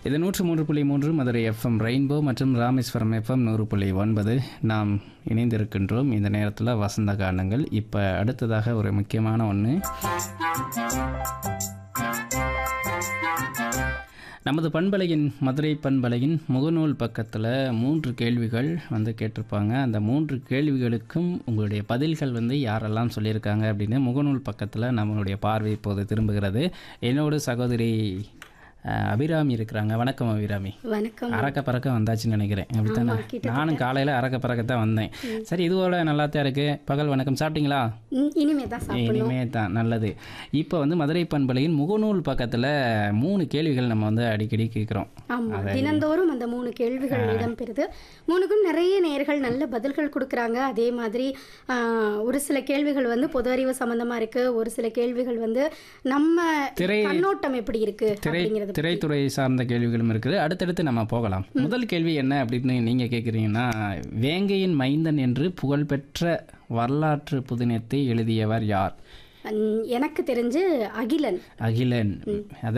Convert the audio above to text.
இது நூற்று மூன்று புள்ளி மூன்று மதுரை எஃப்எம் ரெயின்போ மற்றும் ராமேஸ்வரம் எஃப்எம் நூறு புள்ளி ஒன்பது நாம் இணைந்திருக்கின்றோம் இந்த நேரத்தில் வசந்த கானங்கள் இப்போ அடுத்ததாக ஒரு முக்கியமான ஒன்று நமது பண்பலையின் மதுரை பண்பலையின் முகநூல் பக்கத்தில் மூன்று கேள்விகள் வந்து கேட்டிருப்பாங்க அந்த மூன்று கேள்விகளுக்கும் உங்களுடைய பதில்கள் வந்து யாரெல்லாம் சொல்லியிருக்காங்க அப்படின்னு முகநூல் பக்கத்தில் நம்மளுடைய பார்வை இப்போது திரும்புகிறது என்னோட சகோதரி அஹ், அபிராமி இருக்கிறாங்க வணக்கம் அபிராமி வணக்கம் அறக்க பறக்க வந்தாச்சுன்னு நினைக்கிறேன் அப்படித்தானே ஆமா, கிட்டத்தட்ட. நானும் காலையில் அறக்க பறக்க தான் வந்தேன் சரி இதுவோட நல்லா தான் இருக்கு பகல் வணக்கம் சாப்பிட்டீங்களா ம், இனிமே தான் சாப்பிடணும் இனிமே தான் நல்லது இப்போ வந்து மதுரை பண்பலையின் முகநூல் பக்கத்தில் மூணு கேள்விகள் நம்ம வந்து அடிக்கடி கேட்குறோம் ஆமா தினந்தோறும் அந்த மூணு கேள்விகள் இடம்பெறுது மூணுக்கும் நிறைய நேர்கள் நல்ல பதில்கள் கொடுக்குறாங்க அதே மாதிரி ஆ, ஒரு சில கேள்விகள் வந்து பொது அறிவு சம்பந்தமா இருக்கு ஒரு சில கேள்விகள் வந்து நம்ம திரை கண்ணோட்டம் எப்படி இருக்கு திரை அப்படிங்கிறது திரைத்துறை சார்ந்த கேள்விகளும் இருக்குது அடுத்தடுத்து நம்ம போகலாம் முதல் கேள்வி என்ன அப்படின்னு நீங்கள் கேட்குறீங்கன்னா வேங்கையின் மைந்தன் என்று புகழ்பெற்ற வரலாற்று புதினத்தை எழுதியவர் யார் ம், எனக்கு தெரிஞ்சு அகிலன் அகிலன் அது